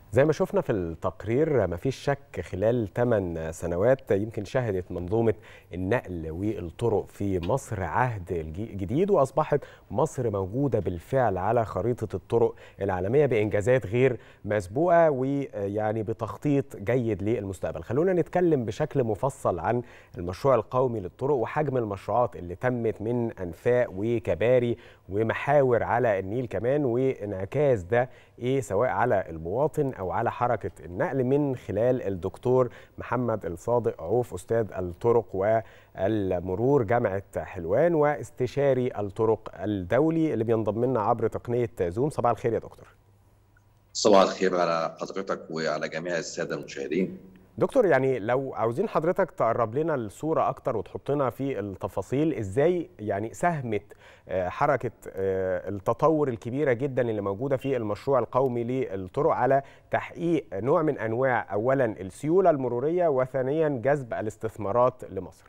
زي ما شفنا في التقرير مفيش شك خلال 8 سنوات يمكن شهدت منظومة النقل والطرق في مصر عهد جديد وأصبحت مصر موجودة بالفعل على خريطة الطرق العالمية بإنجازات غير مسبوقة ويعني بتخطيط جيد للمستقبل خلونا نتكلم بشكل مفصل عن المشروع القومي للطرق وحجم المشروعات اللي تمت من أنفاق وكباري ومحاور على النيل كمان وانعكاس ده ايه سواء على المواطن او على حركه النقل من خلال الدكتور محمد الصادق عوف استاذ الطرق والمرور جامعه حلوان واستشاري الطرق الدولي اللي بينضم لنا عبر تقنيه زوم صباح الخير يا دكتور صباح الخير على حضرتك وعلى جميع الساده المشاهدين دكتور يعني لو عاوزين حضرتك تقرب لنا الصوره اكتر وتحطنا في التفاصيل ازاي يعني ساهمت حركه التطور الكبيره جدا اللي موجوده في المشروع القومي للطرق على تحقيق نوع من انواع اولا السيوله المروريه وثانيا جذب الاستثمارات لمصر.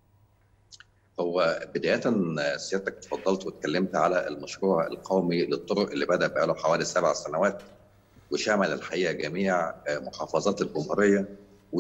هو بدايه سيادتك تفضلت واتكلمت على المشروع القومي للطرق اللي بدا بقاله حوالي سبع سنوات وشمل الحقيقه جميع محافظات الجمهوريه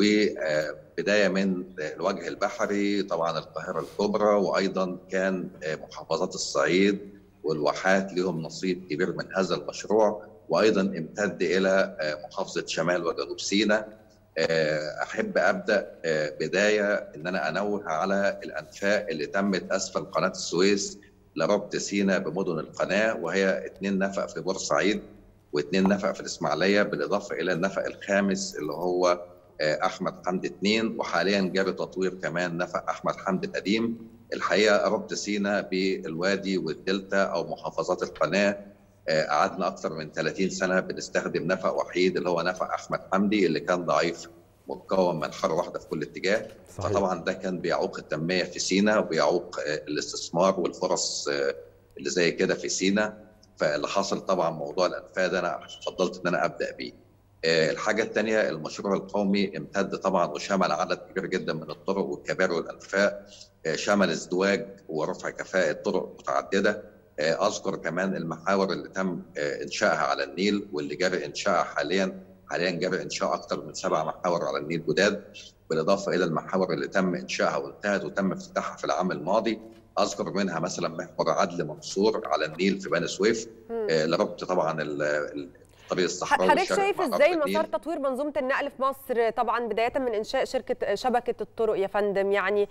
وبدايه من الوجه البحري طبعا القاهره الكبرى وايضا كان محافظات الصعيد والواحات لهم نصيب كبير من هذا المشروع وايضا امتد الى محافظه شمال وجنوب سيناء احب ابدا بدايه ان انا انوه على الانفاق اللي تمت اسفل قناه السويس لربط سيناء بمدن القناه وهي اثنين نفق في بورسعيد واثنين نفق في الاسماعيليه بالاضافه الى النفق الخامس اللي هو احمد حمد اثنين وحاليا جاري تطوير كمان نفق احمد حمد القديم الحقيقه ربط سينا بالوادي والدلتا او محافظات القناه قعدنا اكثر من 30 سنه بنستخدم نفق وحيد اللي هو نفق احمد حمدي اللي كان ضعيف مكون من حاره واحده في كل اتجاه صحيح. فطبعا ده كان بيعوق التنميه في سينا وبيعوق الاستثمار والفرص اللي زي كده في سينا فاللي حصل طبعا موضوع الانفاق ده انا فضلت ان انا ابدا بيه. الحاجه الثانيه المشروع القومي امتد طبعا وشمل عدد كبير جدا من الطرق والكباري والانفاق شمل ازدواج ورفع كفاءه طرق متعدده اذكر كمان المحاور اللي تم انشائها على النيل واللي جاري انشائها حاليا حاليا جاري انشاء اكثر من سبع محاور على النيل جداد بالاضافه الى المحاور اللي تم انشائها وانتهت وتم افتتاحها في العام الماضي اذكر منها مثلا محور عدل منصور على النيل في بني سويف لربط طبعا الطريق الصحراوي حضرتك شايف ازاي مسار تطوير منظومه النقل في مصر طبعا بدايه من انشاء شركه شبكه الطرق يا فندم يعني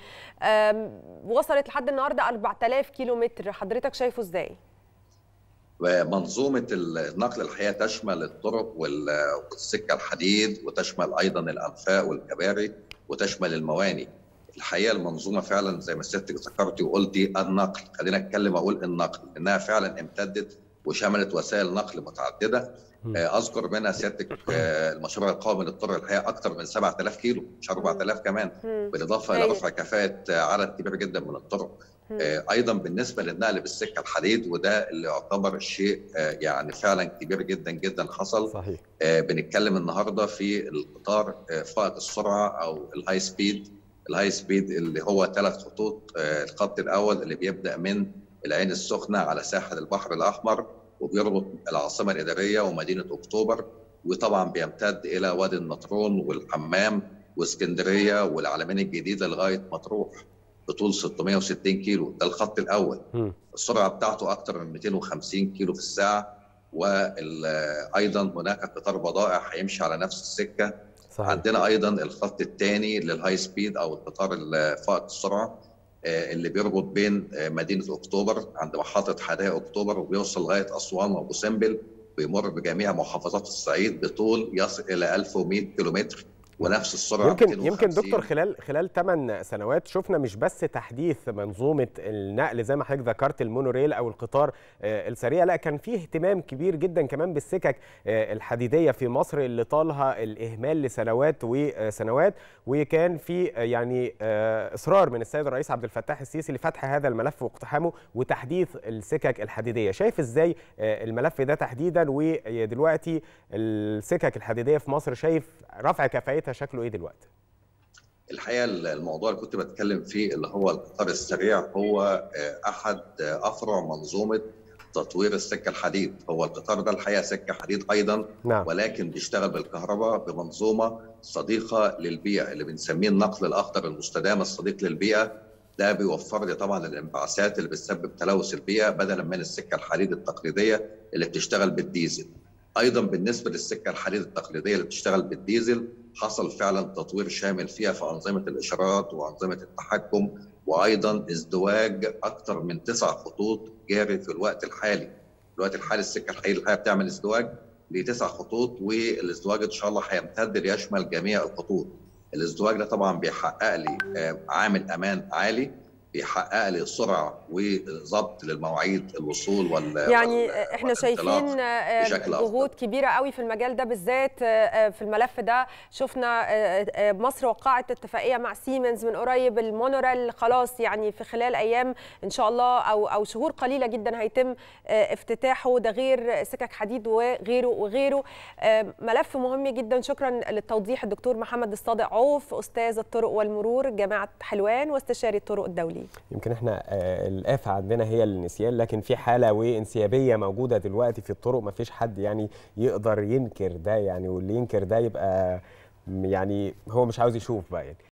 وصلت لحد النهارده 4000 كيلو متر حضرتك شايفه ازاي؟ منظومه النقل الحقيقه تشمل الطرق والسكه الحديد وتشمل ايضا الانفاق والكباري وتشمل المواني الحقيقه المنظومه فعلا زي ما سيادتك ذكرتي وقلتي النقل خلينا اتكلم اقول النقل انها فعلا امتدت وشملت وسائل نقل متعدده اذكر منها سيادتك المشروع القومي للطرق الحقيقه اكثر من 7000 كيلو مش 4000 كمان بالاضافه الى رفع كفاءه عدد كبير جدا من الطرق ايضا بالنسبه للنقل بالسكه الحديد وده اللي يعتبر شيء يعني فعلا كبير جدا جدا حصل صحيح. بنتكلم النهارده في القطار فائق السرعه او الهاي سبيد الهاي سبيد اللي هو ثلاث خطوط الخط الاول اللي بيبدا من العين السخنه على ساحل البحر الاحمر وبيربط العاصمه الاداريه ومدينه اكتوبر وطبعا بيمتد الى وادي النطرون والحمام واسكندريه والعلمين الجديده لغايه مطروح بطول 660 كيلو ده الخط الاول م. السرعه بتاعته اكثر من 250 كيلو في الساعه وايضا هناك قطار بضائع هيمشي على نفس السكه صحيح. عندنا ايضا الخط الثاني للهاي سبيد او القطار فائق السرعه اللي بيربط بين مدينه اكتوبر عند محطه حدائق اكتوبر وبيوصل لغايه اسوان وابو سمبل ويمر بجميع محافظات الصعيد بطول يصل الى 1100 كيلومتر ونفس السرعه يمكن يمكن دكتور خلال خلال 8 سنوات شفنا مش بس تحديث منظومه النقل زي ما حضرتك ذكرت المونوريل او القطار السريع لا كان فيه اهتمام كبير جدا كمان بالسكك الحديديه في مصر اللي طالها الاهمال لسنوات وسنوات وكان في يعني اصرار من السيد الرئيس عبد الفتاح السيسي لفتح هذا الملف واقتحامه وتحديث السكك الحديديه شايف ازاي الملف ده تحديدا ودلوقتي السكك الحديديه في مصر شايف رفع كفاءتها شكله ايه دلوقتي الحقيقه الموضوع اللي كنت بتكلم فيه اللي هو القطار السريع هو احد افرع منظومه تطوير السكه الحديد هو القطار ده الحقيقه سكه حديد ايضا نعم. ولكن بيشتغل بالكهرباء بمنظومه صديقه للبيئه اللي بنسميه النقل الاخضر المستدام الصديق للبيئه ده بيوفر لي طبعا الانبعاثات اللي بتسبب تلوث البيئه بدلا من السكه الحديد التقليديه اللي بتشتغل بالديزل. ايضا بالنسبه للسكه الحديد التقليديه اللي بتشتغل بالديزل حصل فعلا تطوير شامل فيها في انظمه الاشارات وانظمه التحكم وايضا ازدواج اكثر من تسع خطوط جاري في الوقت الحالي. في الوقت الحالي السكه الحديد الحقيقه بتعمل ازدواج لتسع خطوط والازدواج ان شاء الله هيمتد ليشمل جميع الخطوط. الازدواج ده طبعا بيحقق لي عامل امان عالي بيحقق لي سرعه وضبط للمواعيد الوصول وال يعني احنا شايفين جهود كبيره قوي في المجال ده بالذات في الملف ده شفنا مصر وقعت اتفاقيه مع سيمنز من قريب المونوريل خلاص يعني في خلال ايام ان شاء الله او او شهور قليله جدا هيتم افتتاحه ده غير سكك حديد وغيره وغيره ملف مهم جدا شكرا للتوضيح الدكتور محمد الصادق عوف استاذ الطرق والمرور جامعه حلوان واستشاري الطرق الدولي يمكن احنا الآفة عندنا هي النسيان لكن في حالة وانسيابية موجودة دلوقتي في الطرق ما فيش حد يعني يقدر ينكر ده يعني واللي ينكر ده يبقى يعني هو مش عاوز يشوف بقى يعني